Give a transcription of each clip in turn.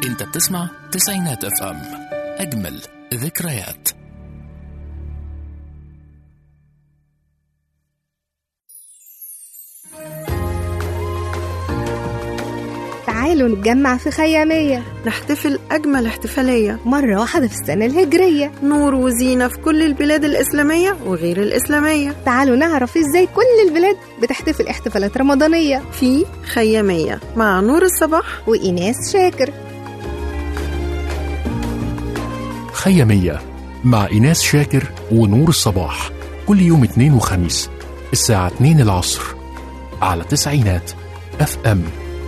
انت بتسمع تسعينات اف ام اجمل ذكريات تعالوا نتجمع في خيامية نحتفل أجمل احتفالية مرة واحدة في السنة الهجرية نور وزينة في كل البلاد الإسلامية وغير الإسلامية تعالوا نعرف ازاي كل البلاد بتحتفل احتفالات رمضانية في خيامية مع نور الصباح وإيناس شاكر خيامية مع إيناس شاكر ونور الصباح كل يوم اثنين وخميس الساعة 2 العصر على تسعينات اف ام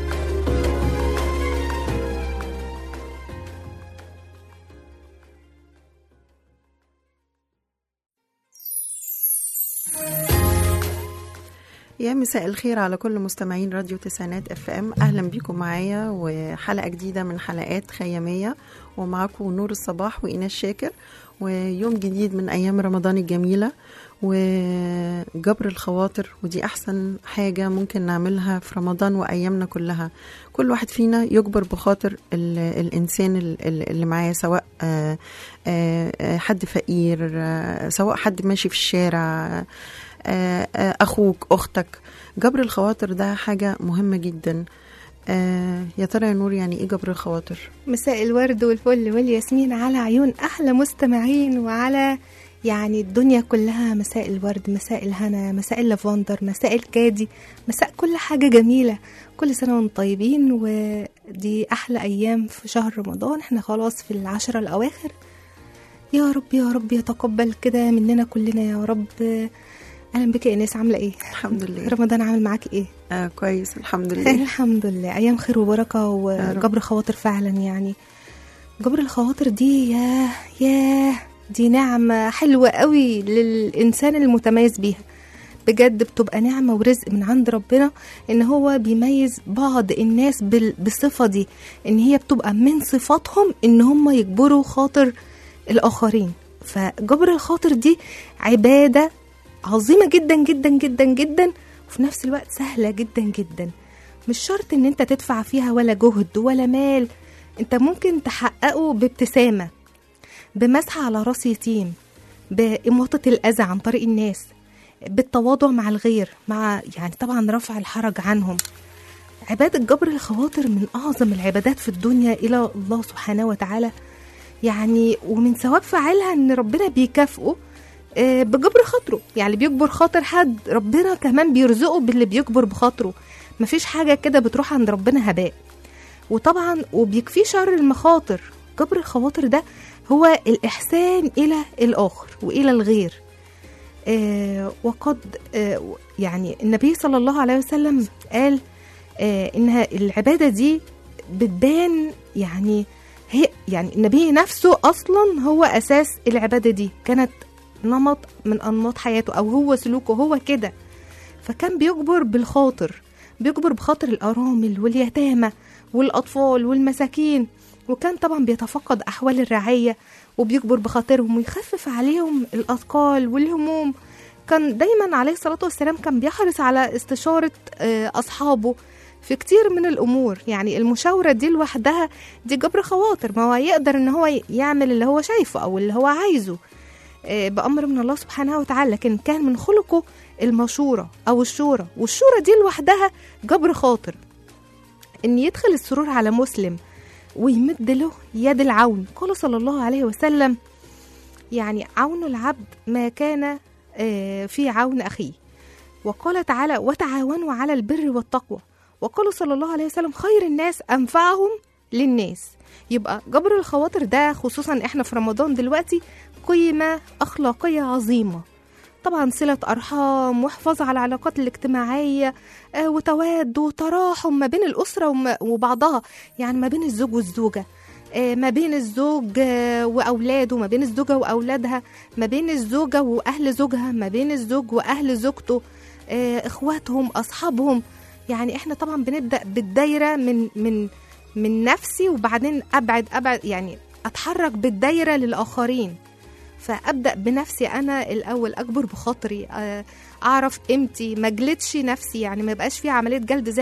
يا مساء الخير على كل مستمعين راديو تسعينات اف ام اهلا بيكم معايا وحلقه جديده من حلقات خياميه ومعاكم نور الصباح وايناس شاكر ويوم جديد من ايام رمضان الجميله وجبر الخواطر ودي احسن حاجه ممكن نعملها في رمضان وايامنا كلها كل واحد فينا يجبر بخاطر ال- الانسان ال- ال- اللي معاه سواء آه، آه، آه، حد فقير آه، سواء حد ماشي في الشارع آه، آه، اخوك اختك جبر الخواطر ده حاجه مهمه جدا آه، يا ترى يا نور يعني ايه جبر الخواطر مساء الورد والفل والياسمين على عيون أحلى مستمعين وعلى يعني الدنيا كلها مساء الورد مساء الهنا مساء اللافندر مساء الكادي مساء كل حاجة جميلة كل سنة وانتم طيبين ودي أحلى أيام في شهر رمضان احنا خلاص في العشرة الأواخر يا رب يا رب يتقبل كده مننا كلنا يا رب أهلا بك يا إناس عاملة إيه؟ الحمد لله رمضان عامل معاكي إيه؟ آه كويس الحمد لله الحمد لله ايام خير وبركه يا رب. وجبر خواطر فعلا يعني جبر الخواطر دي ياه ياه دي نعمه حلوه قوي للانسان المتميز بيها بجد بتبقى نعمه ورزق من عند ربنا ان هو بيميز بعض الناس بال- بالصفه دي ان هي بتبقى من صفاتهم ان هم يجبروا خاطر الاخرين فجبر الخاطر دي عباده عظيمه جدا جدا جدا جدا وفي نفس الوقت سهله جدا جدا مش شرط ان انت تدفع فيها ولا جهد ولا مال انت ممكن تحققه بابتسامه بمسح على راس يتيم بإماطة الأذى عن طريق الناس بالتواضع مع الغير مع يعني طبعا رفع الحرج عنهم عبادة جبر الخواطر من أعظم العبادات في الدنيا إلى الله سبحانه وتعالى يعني ومن ثواب فاعلها إن ربنا بيكافئه آه، بجبر خاطره يعني اللي بيجبر خاطر حد ربنا كمان بيرزقه باللي بيجبر بخاطره مفيش حاجة كده بتروح عند ربنا هباء وطبعا وبيكفيه شر المخاطر جبر الخواطر ده هو الإحسان إلى الآخر وإلى الغير آه وقد آه يعني النبي صلى الله عليه وسلم قال آه إنها العبادة دي بتبان يعني هي يعني النبي نفسه أصلا هو أساس العبادة دي كانت نمط من أنماط حياته أو هو سلوكه هو كده فكان بيجبر بالخاطر بيجبر بخاطر الأرامل واليتامى والأطفال والمساكين وكان طبعا بيتفقد أحوال الرعية وبيجبر بخاطرهم ويخفف عليهم الأثقال والهموم كان دايما عليه الصلاة والسلام كان بيحرص على استشارة آه، أصحابه في كتير من الأمور يعني المشاورة دي لوحدها دي جبر خواطر ما هو يقدر إن هو يعمل اللي هو شايفه أو اللي هو عايزه آه، بأمر من الله سبحانه وتعالى لكن كان من خلقه المشورة أو الشورى والشورى دي لوحدها جبر خاطر إن يدخل السرور على مسلم ويمد له يد العون قال صلى الله عليه وسلم يعني عون العبد ما كان آه، في عون أخيه وقال تعالى وتعاونوا على البر والتقوى وقال صلى الله عليه وسلم خير الناس أنفعهم للناس يبقى جبر الخواطر ده خصوصا احنا في رمضان دلوقتي قيمة أخلاقية عظيمة طبعا صلة أرحام وحفاظ على العلاقات الاجتماعية آه، وتواد وتراحم ما بين الأسرة وما- وبعضها يعني ما بين الزوج والزوجة آه، ما بين الزوج آه، وأولاده ما بين الزوجة وأولادها ما بين الزوجة وأهل زوجها ما بين الزوج وأهل زوجته آه، إخواتهم أصحابهم يعني إحنا طبعا بنبدأ بالدايرة من من من نفسي وبعدين أبعد أبعد يعني أتحرك بالدايرة للآخرين فابدا بنفسي انا الاول اكبر بخاطري آه، اعرف قيمتي ما اجلدش نفسي يعني ما يبقاش في عمليه جلد ذات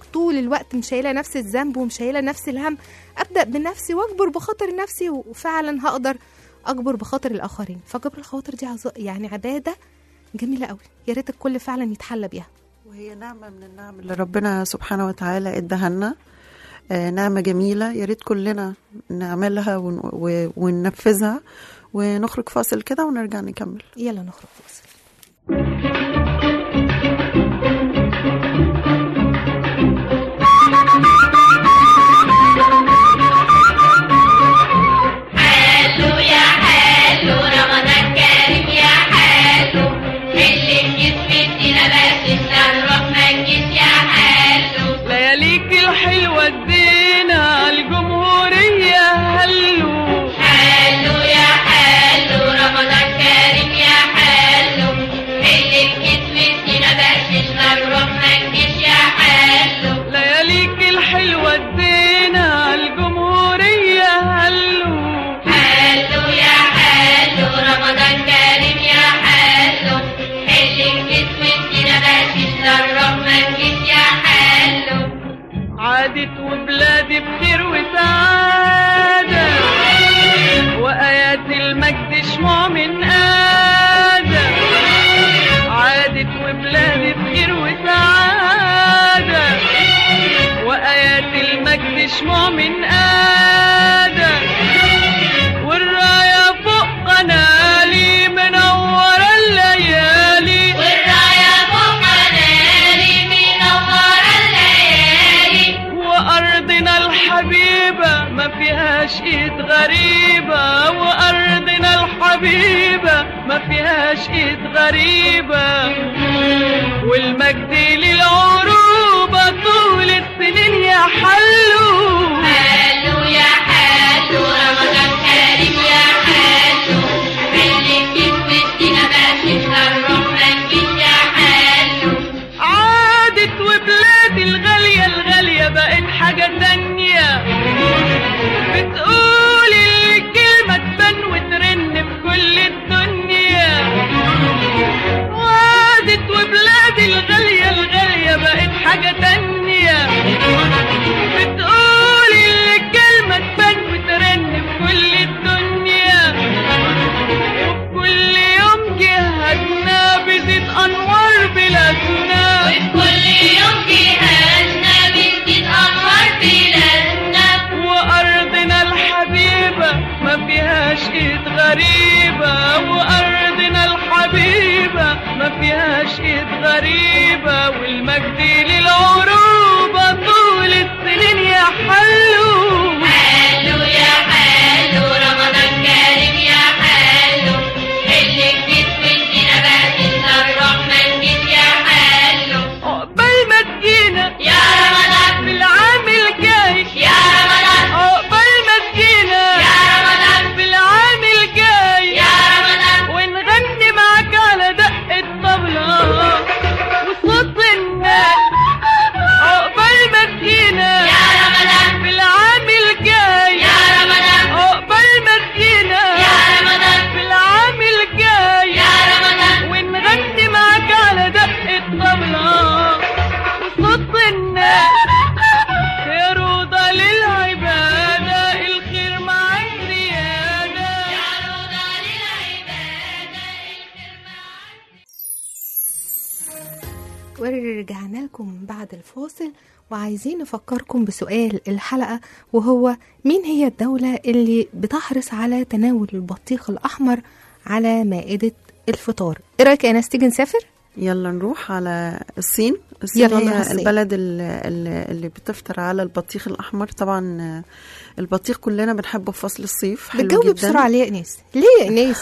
طول الوقت مشايله نفس الذنب ومشايله نفس الهم ابدا بنفسي واجبر بخاطر نفسي وفعلا هقدر اجبر بخاطر الاخرين فجبر الخواطر دي عز... يعني عباده جميله قوي يا ريت الكل فعلا يتحلى بيها وهي نعمة من النعم اللي ربنا سبحانه وتعالى اداها لنا آه، نعمة جميلة يا ريت كلنا نعملها ون- و- وننفذها ونخرج فاصل كده ونرجع نكمل يلا نخرج فاصل حلو يا حلو رمضان كريم يا حلو اللي بجسم الدين بس نروح ما نجيش يا حلو لياليك الحلوة ادينا الجمهورية هلو حلو يا حلو رمضان كريم يا حلو اللي بجسم الدين بس نروح ما نجيش يا حلو لياليك الحلوة ادينا الجمهورية هلو حلو يا حلو رمضان كريم يا حلو اللي بجسم الدين بس نروح ما نجيش يا حلو عادت وبلادي بخير وسعادة وآيات المجد شموع من آدم عادت وبلادي بخير وسعادة وآيات المجد شموع من آدم والراية فوق قنالي منورة الليالي والراية فوق ناري منور الليالي وأرضنا الحبيبة ما فيهاش إيد غريبة وأرضنا الحبيبة ما فيهاش إيد غريبة والمجد للعروبة طول السنين يا حلو حلو يا حلو رمضان كريم يا حلو اللي جسم الدين بس نروح ما نجيش يا حلو عادت وبلادي الغالية الغالية بقت حاجة تانية بتقول الكلمة تبان وترن في كل الدنيا عادت وبلادي الغالية الغالية بقت حاجة تانية بتقول الكلمة تبان وترن في كل الدنيا وكل يوم جهادنا بزيد أنوار بلادنا كل يوم جهازنا بنزيد أنوار بلادنا وأرضنا الحبيبة ما فيهاش إيد غريبة وأرضنا الحبيبة ما فيهاش إيد غريبة والمجد للعروبة طول السنين يا حلو حلو يا حلو رمضان كريم يا حلو اللي جسم الدين بس نروح ما نجيش يا حلو عقبال ما تجينا يا رمضان في العام الجاي يا رمضان عقبال ما تجينا يا رمضان في العام الجاي يا رمضان ونغني معاك على دق الطبلة وصوت الناس عقبال ما تجينا يا رمضان في العام الجاي يا رمضان عقبال ما تجينا يا رمضان في العام الجاي يا رمضان ونغني معاك على دق الطبلة وصوت الناس يا روضة للعبادة الخير مع الزيادة روضة للعبادة الخير معاك ورجعنا لكم بعد الفاصل وعايزين نفكركم بسؤال الحلقة وهو مين هي الدولة اللي بتحرص على تناول البطيخ الأحمر على مائدة الفطار إيه رأيك يا ناس تيجي نسافر؟ يلا نروح على الصين الصين يلا نروح هي الصين. البلد ال- ال- اللي بتفطر على البطيخ الأحمر طبعا آه، البطيخ كلنا بنحبه في فصل الصيف حلو بتجاوبي جدا بسرعة ليه يا إناس؟ ليه يا إناس؟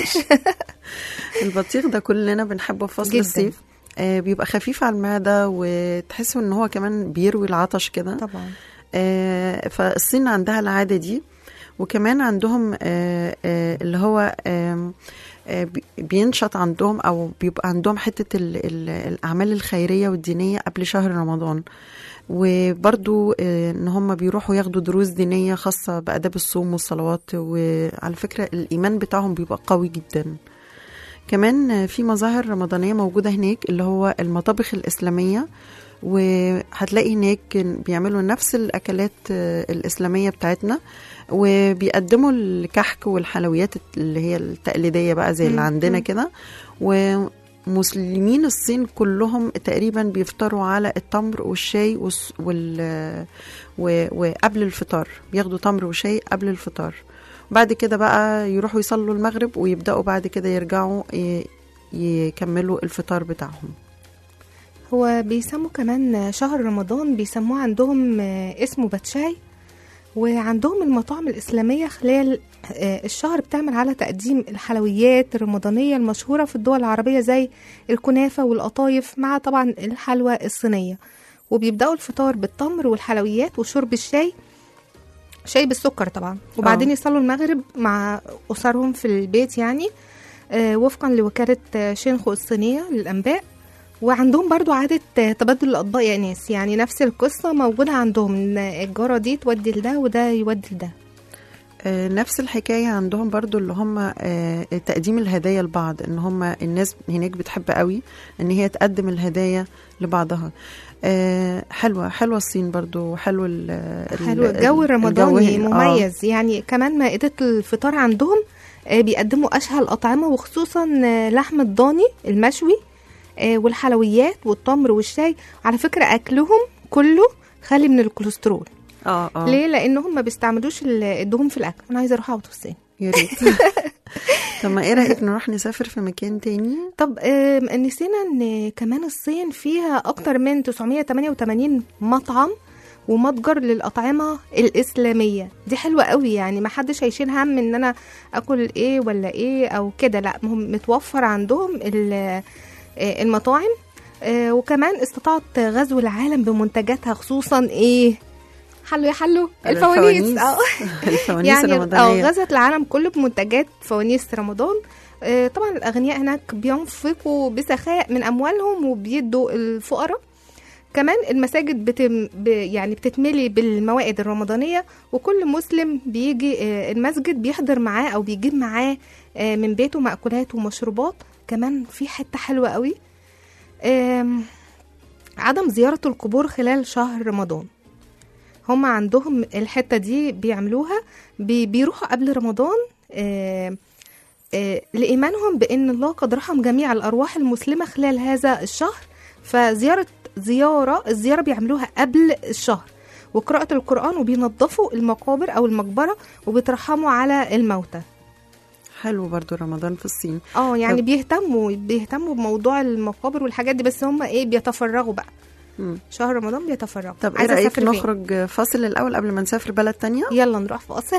البطيخ ده كلنا بنحبه في فصل جداً. الصيف آه بيبقى خفيف على المعدة وتحسوا ان هو كمان بيروي العطش كده طبعا آه فالصين عندها العادة دي وكمان عندهم آه آه اللي هو آم، آه بي- بينشط عندهم او بيبقى عندهم حتة ال ال الأعمال الخيرية والدينية قبل شهر رمضان وبرضو آه، ان هم بيروحوا ياخدوا دروس دينية خاصة بأداب الصوم والصلوات وعلى فكرة الإيمان بتاعهم بيبقى قوي جدا كمان في مظاهر رمضانية موجودة هناك اللي هو المطابخ الإسلامية وهتلاقي هناك بيعملوا نفس الأكلات آه، الإسلامية بتاعتنا وبيقدموا الكحك والحلويات اللي هي التقليدية بقى زي اللي مم. عندنا مم. كده ومسلمين الصين كلهم تقريبا بيفطروا على التمر والشاي والس- وال و- وقبل الفطار بياخدوا تمر وشاي قبل الفطار بعد كده بقى يروحوا يصلوا المغرب ويبدأوا بعد كده يرجعوا ي- يكملوا الفطار بتاعهم هو بيسموا كمان شهر رمضان بيسموه عندهم آه، اسمه باتشاي وعندهم المطاعم الإسلامية خلال آه، الشهر بتعمل على تقديم الحلويات الرمضانية المشهورة في الدول العربية زي الكنافة والقطايف مع طبعا الحلوى الصينية وبيبدأوا الفطار بالتمر والحلويات وشرب الشاي شاي بالسكر طبعا وبعدين آه. يصلوا المغرب مع أسرهم في البيت يعني آه، وفقا لوكالة آه، شينخو الصينية للأنباء وعندهم برضو عادة آه، تبادل الأطباق يا ناس يعني نفس القصة موجودة عندهم إن الجارة دي تودي لده وده يودي لده آه، نفس الحكاية عندهم برضو اللي هم آه، تقديم الهدايا لبعض ان هم الناس هناك بتحب قوي ان هي تقدم الهدايا لبعضها آه، حلوة حلوة الصين برضو حلو ال ال- حلو الجو ال- الرمضاني الجو هنا- آه. مميز يعني كمان مائدة الفطار عندهم آه، بيقدموا أشهى الأطعمة وخصوصا آه، لحم الضاني المشوي آه، والحلويات والتمر والشاي على فكرة أكلهم كله خالي من الكوليسترول اه اه ليه لأنهم ما بيستعملوش ال- الدهون في الأكل أنا عايزة أروح أقعد في الصين يا ريت طب ما ايه رأيك نروح نسافر في مكان تاني طب آم، نسينا ان كمان الصين فيها اكتر من 988 مطعم ومتجر للاطعمه الاسلاميه دي حلوه قوي يعني ما حدش هيشيل هم ان انا اكل ايه ولا ايه او كده لا هم متوفر عندهم ال- آه، المطاعم آه، وكمان استطاعت غزو العالم بمنتجاتها خصوصا ايه حلو يا حلو الفوانيس اه الفوانيس يعني اه الرمضانية غزت العالم كله بمنتجات فوانيس رمضان آه، طبعا الاغنياء هناك بينفقوا بسخاء من اموالهم وبيدوا الفقراء كمان المساجد بتم ب يعني بتتملي بالموائد الرمضانيه وكل مسلم بيجي آه، المسجد بيحضر معاه او بيجيب معاه آه، من بيته مأكولات ومشروبات كمان في حته حلوه قوي آم، عدم زياره القبور خلال شهر رمضان هم عندهم الحته دي بيعملوها بي بيروحوا قبل رمضان آه آه لإيمانهم بأن الله قد رحم جميع الأرواح المسلمة خلال هذا الشهر فزيارة زيارة الزيارة بيعملوها قبل الشهر وقراءة القرآن وبينظفوا المقابر أو المقبرة وبيترحموا على الموتى حلو برضو رمضان في الصين اه يعني طب- بيهتموا بيهتموا بموضوع المقابر والحاجات دي بس هم ايه بيتفرغوا بقى مم. شهر رمضان بيتفرغوا طب ايه عايزة رأيك أسافر فين؟ نخرج فاصل الأول قبل ما نسافر بلد تانية يلا نروح فاصل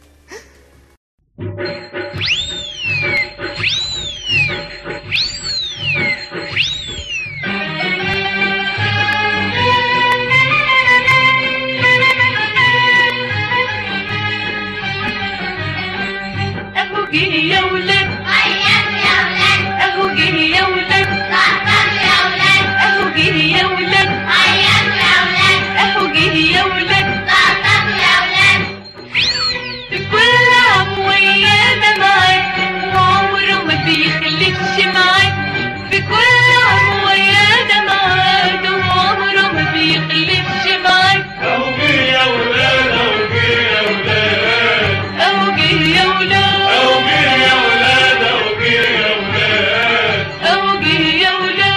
اهو جه يا ولاد عيام يا ولاد اهو جه يا ولاد طعطع يا ولاد اهو جه يا ولاد عيام يا ولاد اهو جه يا ولاد طعطع يا ولاد في كل عام ويانا معاه وعمره ما بيخلفش معاه في كل عام ويانا معاه وعمره ما بيخلفش معاه أهو جه يا ولاد أهو جه يا ولاد اهو جه يا ولاد أهو جه يا ولاد أهو جه يا ولاد اهو جه يا ولاد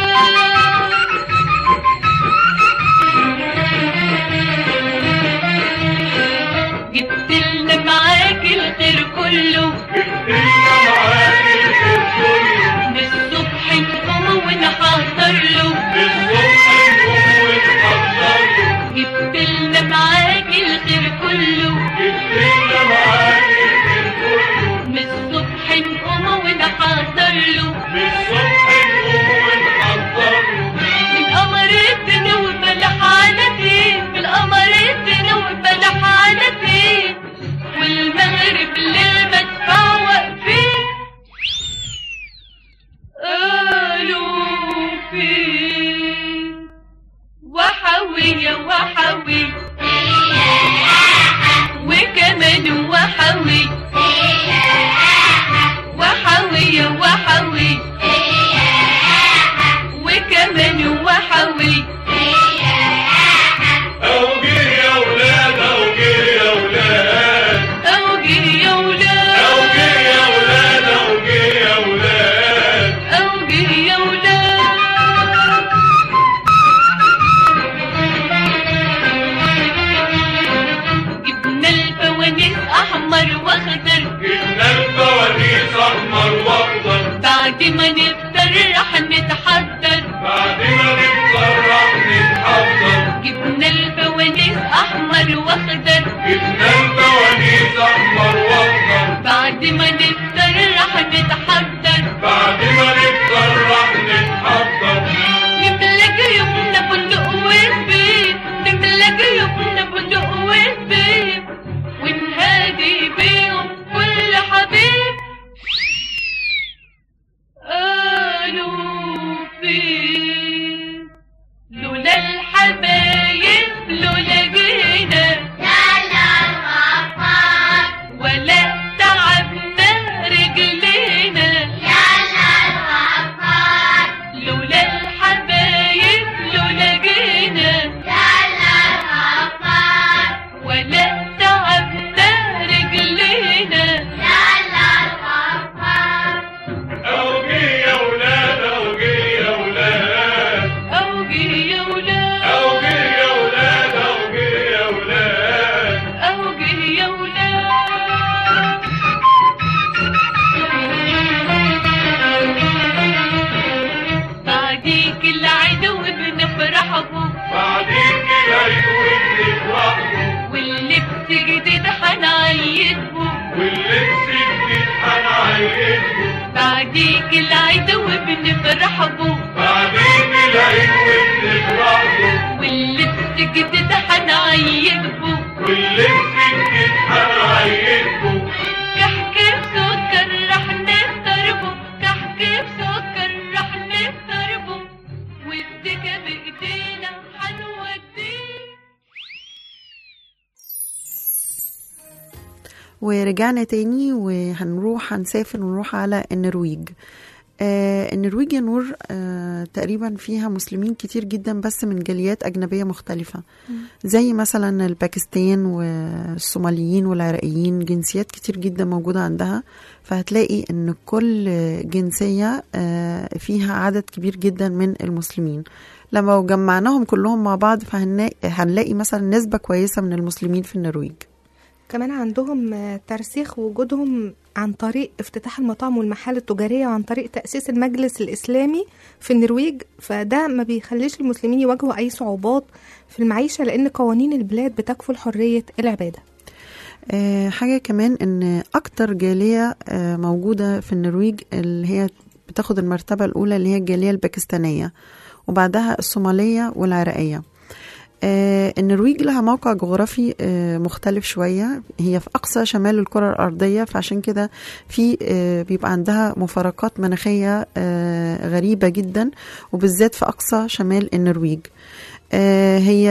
جبت لنا معاك الخير كله إحنا معاك الخير كله من الصبح نقوم ونحضر له بالصبح نقوم ونحضر له جبت لنا معاك الخير كله إحنا معاك الخير كله من الصبح نقوم ونحضر له بالصبح نقوم ونحضر له من قمر الدنيا وبلح على فين من قمر الدنيا وبلح على فين والمغرب للمدفع واقفين قالوا فين وحوي وحوي وكمان وحوي وحوي وحوي وكمان وحوي العيد وبنفرح بوه بعدين العيد وبنفرح بوه واللبس جديد هنعيد بوه واللبس الجديد هنعيد بوه كحك بسكر رح نفطر بوه كحك بسكر رح نفطر بوه والدكة بإيدينا هنوديه ورجعنا تاني وهنروح هنسافر ونروح على النرويج آه النرويج يا نور آه تقريبا فيها مسلمين كتير جدا بس من جاليات أجنبية مختلفة زي مثلا الباكستان والصوماليين والعراقيين جنسيات كتير جدا موجودة عندها فهتلاقي ان كل جنسية آه فيها عدد كبير جدا من المسلمين لما جمعناهم كلهم مع بعض فهنلاقي مثلا نسبة كويسة من المسلمين في النرويج كمان عندهم آه، ترسيخ وجودهم عن طريق افتتاح المطاعم والمحال التجارية وعن طريق تأسيس المجلس الإسلامي في النرويج فده ما بيخليش المسلمين يواجهوا أي صعوبات في المعيشة لأن قوانين البلاد بتكفل حرية العبادة آه، حاجة كمان ان اكتر جالية آه، موجودة في النرويج اللي هي بتاخد المرتبة الاولى اللي هي الجالية الباكستانية وبعدها الصومالية والعراقية آه، النرويج لها موقع جغرافي آه، مختلف شوية هي في أقصى شمال الكرة الأرضية فعشان كده في آه، بيبقى عندها مفارقات مناخية آه، غريبة جدا وبالذات في أقصى شمال النرويج آه، هي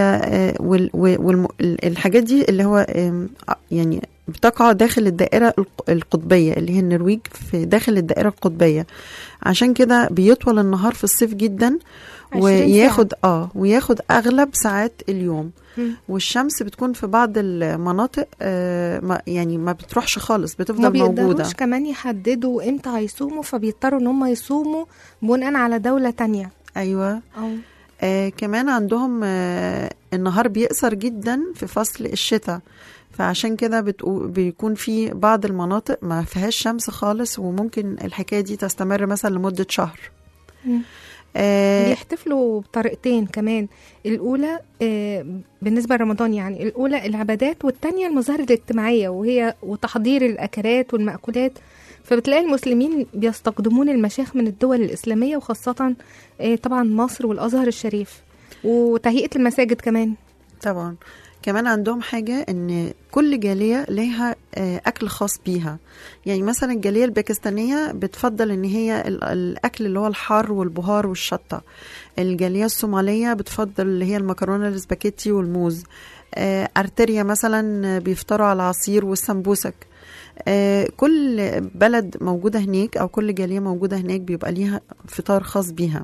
والحاجات دي اللي هو آم، آه، يعني بتقع داخل الدائرة الق- القطبية اللي هي النرويج في داخل الدائرة القطبية عشان كده بيطول النهار في الصيف جدا 20 وياخد اه وياخد اغلب ساعات اليوم مم. والشمس بتكون في بعض المناطق آه ما يعني ما بتروحش خالص ما بتفضل موجوده بيقدروش كمان يحددوا امتى هيصوموا فبيضطروا ان هم يصوموا بناء على دولة تانية ايوه أو آه كمان عندهم آه النهار بيقصر جدا في فصل الشتاء فعشان كده بتقو- بيكون في بعض المناطق ما فيهاش شمس خالص وممكن الحكايه دي تستمر مثلا لمده شهر مم. آه بيحتفلوا بطريقتين كمان الأولى آه، بالنسبة لرمضان يعني الأولى العبادات والتانية المظاهر الاجتماعية وهي وتحضير الأكلات والمأكولات فبتلاقي المسلمين بيستقدمون المشايخ من الدول الإسلامية وخاصة آه، طبعا مصر والأزهر الشريف وتهيئة المساجد كمان طبعا كمان عندهم حاجة ان كل جالية لها آه، اكل خاص بيها يعني مثلا الجالية الباكستانية بتفضل ان هي ال- الاكل اللي هو الحار والبهار والشطة الجالية الصومالية بتفضل اللي هي المكرونة الاسباجيتي والموز آه، ارتريا مثلا بيفطروا على العصير والسمبوسك آه، كل بلد موجودة هناك أو كل جالية موجودة هناك بيبقى ليها فطار خاص بيها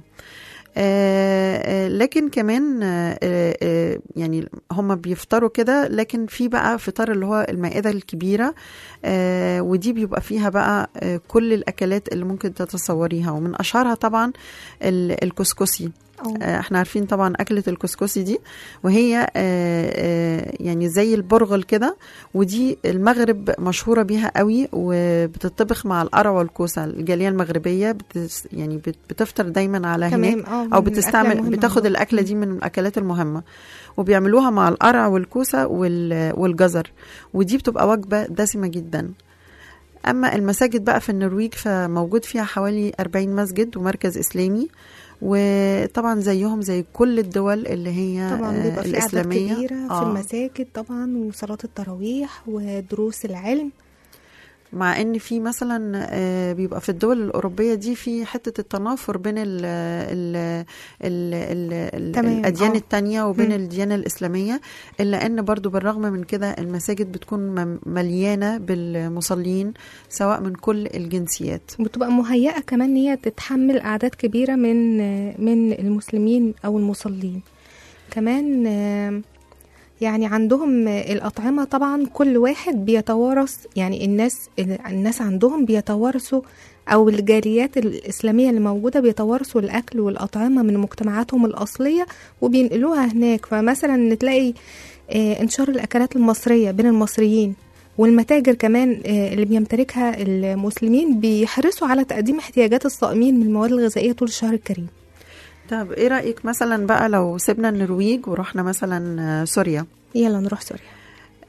آه، آه، لكن كمان آه، آه، يعني هم بيفطروا كده لكن في بقى فطار اللي هو المائدة الكبيرة آه، ودي بيبقى فيها بقى آه، كل الأكلات اللي ممكن تتصوريها ومن أشهرها طبعا ال- الكسكسي أو آه، احنا عارفين طبعا أكلة الكسكسي دي وهي آه، آه، يعني زي البرغل كده ودي المغرب مشهورة بيها قوي وبتطبخ مع القرع والكوسة الجالية المغربية بتس يعني بت- بتفطر دايما على هناك تمام اه او من الأكلة بتستعمل المهمة بتاخد عندهم. الاكله دي من الاكلات المهمه وبيعملوها مع القرع والكوسه وال- والجزر ودي بتبقى وجبه دسمه جدا اما المساجد بقى في النرويج فموجود فيها حوالي 40 مسجد ومركز اسلامي وطبعا زيهم زي كل الدول اللي هي طبعا آه، بيبقى في أعداد الاسلاميه كبيرة في آه. المساجد طبعا وصلاة التراويح ودروس العلم مع ان في مثلا آه، بيبقى في الدول الاوروبيه دي في حته التنافر بين ال ال ال ال تمام، الاديان آه. التانية وبين مم. الديانه الاسلاميه الا ان برضو بالرغم من كده المساجد بتكون مم- مليانه بالمصلين سواء من كل الجنسيات بتبقى مهيئة كمان ان هي تتحمل أعداد كبيرة من من المسلمين أو المصلين كمان آه، يعني عندهم الأطعمة طبعا كل واحد بيتوارث يعني الناس الناس عندهم بيتوارثوا أو الجاليات الإسلامية اللي موجودة بيتوارثوا الأكل والأطعمة من مجتمعاتهم الأصلية وبينقلوها هناك فمثلا تلاقي آه، انتشار الأكلات المصرية بين المصريين والمتاجر كمان آه، اللي بيمتلكها المسلمين بيحرصوا على تقديم احتياجات الصائمين من المواد الغذائية طول الشهر الكريم طب ايه رايك مثلا بقى لو سيبنا النرويج ورحنا مثلا آه، سوريا يلا نروح سوريا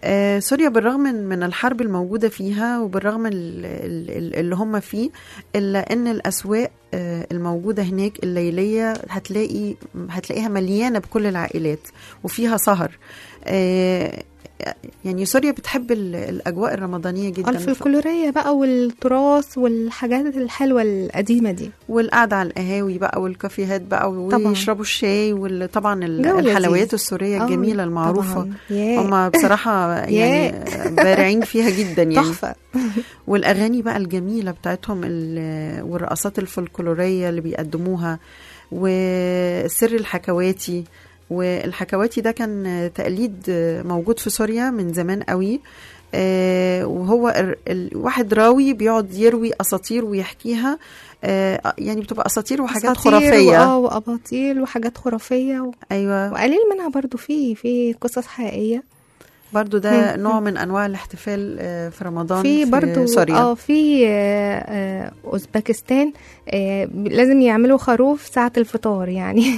آه، سوريا بالرغم من من الحرب الموجودة فيها وبالرغم ال- ال- ال- اللي هم فيه إلا إن الأسواق آه، الموجودة هناك الليلية هتلاقي هتلاقيها مليانة بكل العائلات وفيها سهر آه، يعني سوريا بتحب ال- الأجواء الرمضانية جدا الفلكلورية بقى والتراث والحاجات الحلوة القديمة دي والقعدة على القهاوي بقى والكافيهات بقى طبعاً. ويشربوا الشاي وطبعا جو الحلويات لذيذ. السورية آه، الجميلة المعروفة طبعاً. ياه. هم بصراحة يعني بارعين فيها جدا يعني تحفة والاغاني بقى الجميله بتاعتهم ال- والرقصات الفولكلوريه اللي بيقدموها وسر الحكواتي والحكواتي ده كان تقليد موجود في سوريا من زمان قوي آه، وهو ال- الواحد راوي بيقعد يروي اساطير ويحكيها آه، يعني بتبقى اساطير وحاجات أساطير خرافيه وآه وأباطيل وحاجات خرافية و... ايوه وقليل منها برضو في في قصص حقيقية برضو ده مم. نوع من انواع الاحتفال آه، في رمضان في برضو سوريا اه في آه، آه، اوزبكستان آه، لازم يعملوا خروف ساعة الفطار يعني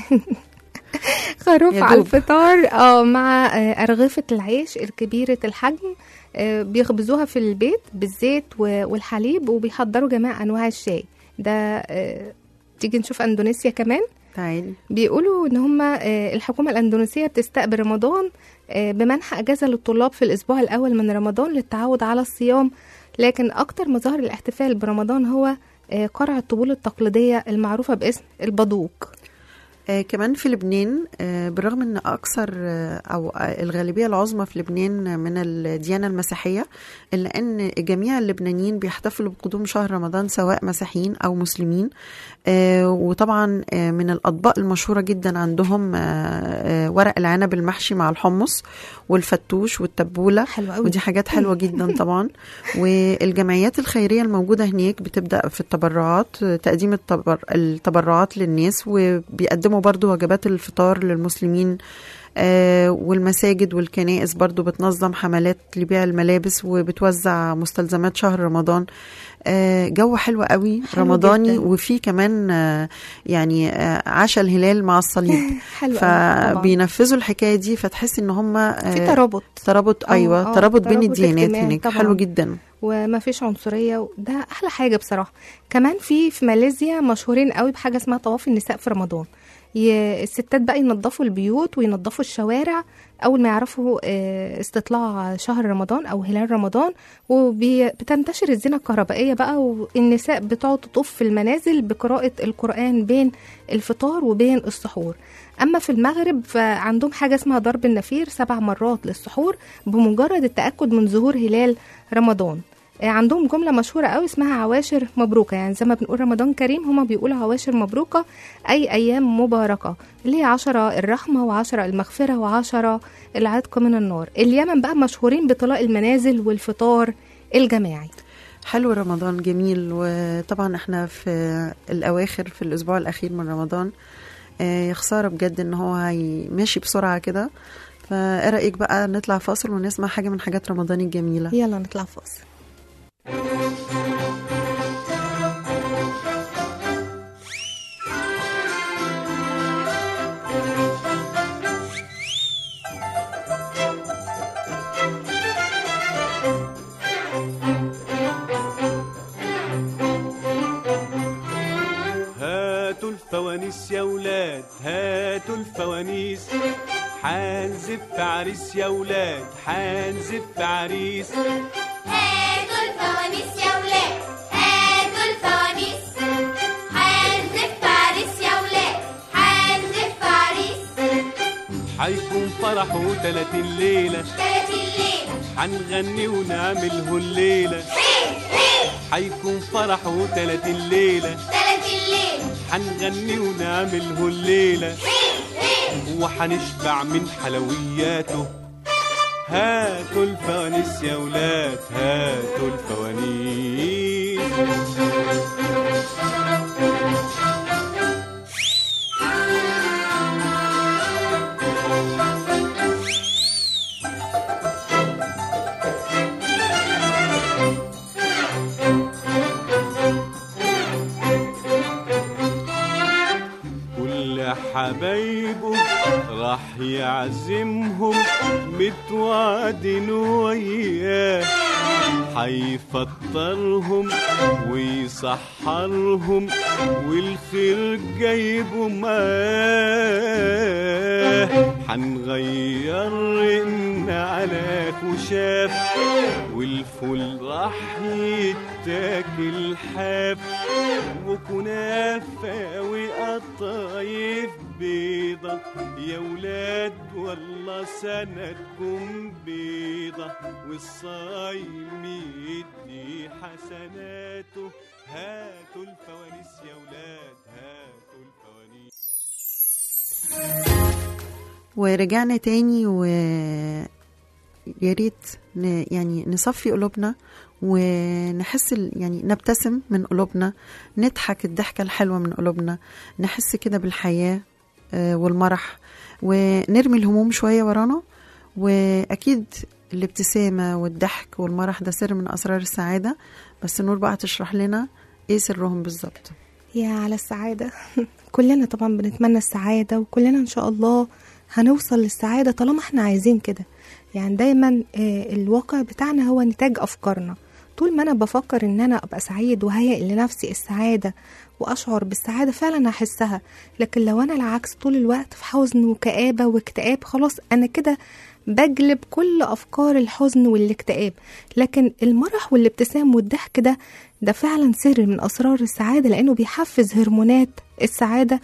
خروف يا على دوب. الفطار اه مع آه، أرغفة العيش الكبيرة الحجم آه، بيخبزوها في البيت بالزيت و- والحليب وبيحضروا جميع أنواع الشاي ده آه، تيجي نشوف أندونيسيا كمان تعالي بيقولوا ان هم الحكومه الاندونيسيه بتستقبل رمضان آه، بمنح اجازه للطلاب في الاسبوع الاول من رمضان للتعود على الصيام لكن اكتر مظاهر الاحتفال برمضان هو آه، قرع الطبول التقليديه المعروفه باسم البدوق آه كمان في لبنان آه بالرغم ان اكثر آه او آه الغالبيه العظمى في لبنان من الديانه المسيحيه الا ان جميع اللبنانيين بيحتفلوا بقدوم شهر رمضان سواء مسيحيين او مسلمين آه وطبعا آه من الاطباق المشهوره جدا عندهم آه آه ورق العنب المحشي مع الحمص والفتوش والتبوله حلو قوي ودي حاجات حلوه جدا طبعا والجمعيات الخيريه الموجوده هناك بتبدا في التبرعات تقديم التبر... التبرعات للناس وبيقدموا برضو وجبات الفطار للمسلمين آه والمساجد والكنائس برضو بتنظم حملات لبيع الملابس وبتوزع مستلزمات شهر رمضان آه جو حلو قوي حلو رمضاني جداً. وفي كمان آه يعني آه عشاء الهلال مع الصليب حلو قوي طبعاً. فبينفذوا الحكايه دي فتحس ان هم في ترابط ترابط آه، ايوه آه، ترابط بين ترابط الديانات اجتماعي هناك طبعاً. حلو جدا وما فيش عنصريه وده احلى حاجه بصراحه كمان في في ماليزيا مشهورين قوي بحاجه اسمها طواف النساء في رمضان ي- الستات بقى ينظفوا البيوت وينظفوا الشوارع اول ما يعرفوا آه، استطلاع شهر رمضان او هلال رمضان وبتنتشر الزينه الكهربائيه بقى والنساء بتقعد تطوف في المنازل بقراءه القران بين الفطار وبين السحور اما في المغرب فعندهم حاجه اسمها ضرب النفير سبع مرات للسحور بمجرد التاكد من ظهور هلال رمضان آه، عندهم جملة مشهورة قوي اسمها عواشر مبروكة يعني زي ما بنقول رمضان كريم هما بيقولوا عواشر مبروكة أي أيام مباركة اللي هي عشرة الرحمة وعشرة المغفرة وعشرة العتق من النار اليمن بقى مشهورين بطلاق المنازل والفطار الجماعي حلو رمضان جميل وطبعا احنا في الاواخر في الاسبوع الاخير من رمضان آه، يا خساره بجد ان هو هي- ماشي بسرعه كده فايه رايك بقى نطلع فاصل ونسمع حاجه من حاجات رمضان الجميله يلا نطلع فاصل هاتوا الفوانيس يا ولاد هاتوا الفوانيس حنزف عريس يا ولاد حنزف عريس هاتوا الفوانيس يا ولاد هاتوا الفوانيس حنزف عريس يا ولاد حنزف عريس حيكون فرحه تلات الليلة تلات الليل حنغني ونعمله الليلة حيكون فرحه تلات الليلة تلات الليل حنغني ونعمله الليلة وحنشبع من حلوياته هاتوا الفوانيس يا ولاد هاتوا الفوانيس كل حبايبه راح راح يعزمهم متوعدين وياه حيفطرهم ويسحرهم والخير جايبه معاه حنغير رقنا على خشاف والفول راح يتاكل حاف وكنافة وقطايف بيضة يا ولاد والله سندكم بيضة والصايم يدي حسناته هاتوا الفوانيس يا ولاد هاتوا الفوانيس ورجعنا تاني و يا ريت ن... يعني نصفي قلوبنا ونحس ال- يعني نبتسم من قلوبنا نضحك الضحكة الحلوة من قلوبنا نحس كده بالحياة آه، والمرح ونرمي الهموم شوية ورانا وأكيد الابتسامة والضحك والمرح ده سر من أسرار السعادة بس نور بقى تشرح لنا إيه سرهم بالظبط يا على السعادة كلنا طبعا بنتمنى السعادة وكلنا إن شاء الله هنوصل للسعادة طالما احنا عايزين كده يعني دايما آه، الواقع بتاعنا هو نتاج أفكارنا طول ما أنا بفكر إن أنا أبقى سعيد وهيئ لنفسي السعادة وأشعر بالسعادة فعلا هحسها لكن لو أنا العكس طول الوقت في حزن وكآبة واكتئاب خلاص أنا كده بجلب كل أفكار الحزن والاكتئاب لكن المرح والابتسام والضحك ده ده فعلا سر من أسرار السعادة لأنه بيحفز هرمونات السعادة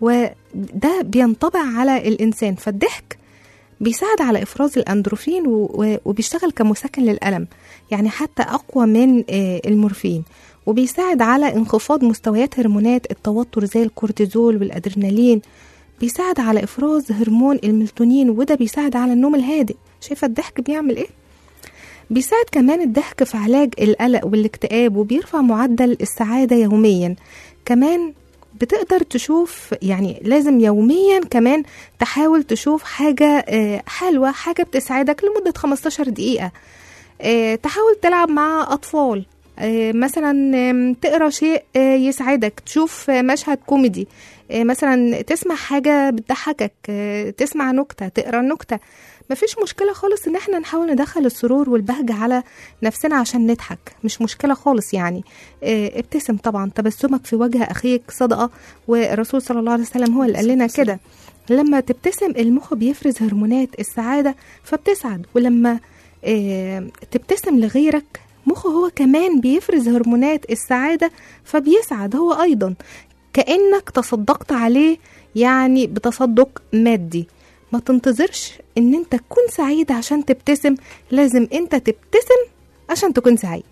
وده بينطبع على الإنسان فالضحك بيساعد على إفراز الأندروفين و- و- وبيشتغل كمسكن للألم يعني حتى أقوى من آه، المورفين وبيساعد على انخفاض مستويات هرمونات التوتر زي الكورتيزول والأدرينالين بيساعد على إفراز هرمون الميلاتونين وده بيساعد على النوم الهادئ شايفة الضحك بيعمل إيه؟ بيساعد كمان الضحك في علاج القلق والاكتئاب وبيرفع معدل السعادة يوميا كمان بتقدر تشوف يعني لازم يوميا كمان تحاول تشوف حاجة آه، حلوة حاجة بتسعدك لمدة 15 دقيقة آه، تحاول تلعب مع أطفال آه، مثلا آم، تقرا شيء آه، يسعدك تشوف آه، مشهد كوميدي آه، مثلا تسمع حاجة بتضحكك آه، تسمع نكتة تقرا نكتة مفيش مشكلة خالص ان احنا نحاول ندخل السرور والبهجة على نفسنا عشان نضحك مش مشكلة خالص يعني آه، ابتسم طبعا تبسمك في وجه اخيك صدقة والرسول صلى الله عليه وسلم هو اللي قال لنا كده لما تبتسم المخ بيفرز هرمونات السعادة فبتسعد ولما آه، تبتسم لغيرك مخه هو كمان بيفرز هرمونات السعادة فبيسعد هو أيضا كأنك تصدقت عليه يعني بتصدق مادي ما تنتظرش ان انت تكون سعيد عشان تبتسم لازم انت تبتسم عشان تكون سعيد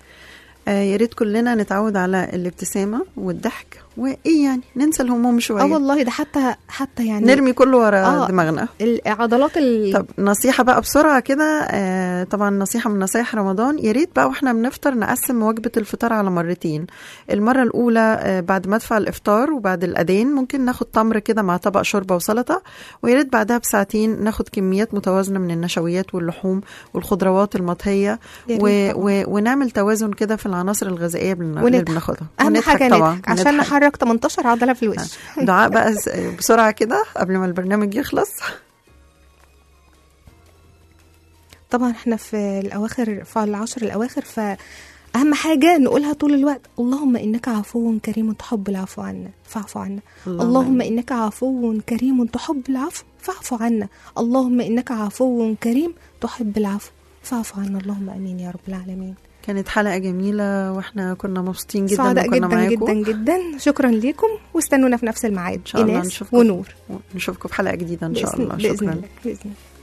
آه يا ريت كلنا نتعود على الابتسامة والضحك وإيه يعني ننسى الهموم شوية اه والله ده حتى حتى يعني نرمي كله ورا آه. دماغنا العضلات ال... طب نصيحة بقى بسرعة كده آه طبعا نصيحة من نصايح رمضان يا ريت بقى واحنا بنفطر نقسم وجبة الفطار على مرتين المرة الأولى آه بعد ما ادفع الإفطار وبعد الأذان ممكن ناخد تمر كده مع طبق شوربة وسلطة ويا ريت بعدها بساعتين ناخد كميات متوازنة من النشويات واللحوم والخضروات المطهية يا و... ريت طبعاً. و... ونعمل توازن كده في العناصر الغذائية اللي اللي ونضحك. بناخدها اهم ونضحك حاجه طبعا نضحك عشان ونضحك. نحرك 18 عضله في الوش دعاء بقى س- بسرعة كده قبل ما البرنامج يخلص طبعا احنا في الاواخر في العشر الاواخر فاهم حاجه نقولها طول الوقت اللهم انك عفو كريم تحب العفو عنا فاعف عنا اللهم اللهم انك عفو كريم تحب العفو فاعف عنا اللهم انك عفو كريم تحب العفو فاعف عنا اللهم امين يا رب العالمين كانت حلقة جميلة واحنا كنا مبسوطين جدا سعداء وكنا جدا معاكم جدا جدا شكرا لكم واستنونا في نفس الميعاد إن شاء الله إيناس نشوفكم ونور نشوفكم في حلقة جديدة إن شاء بإذن- الله باذن شكرا الله باذن الله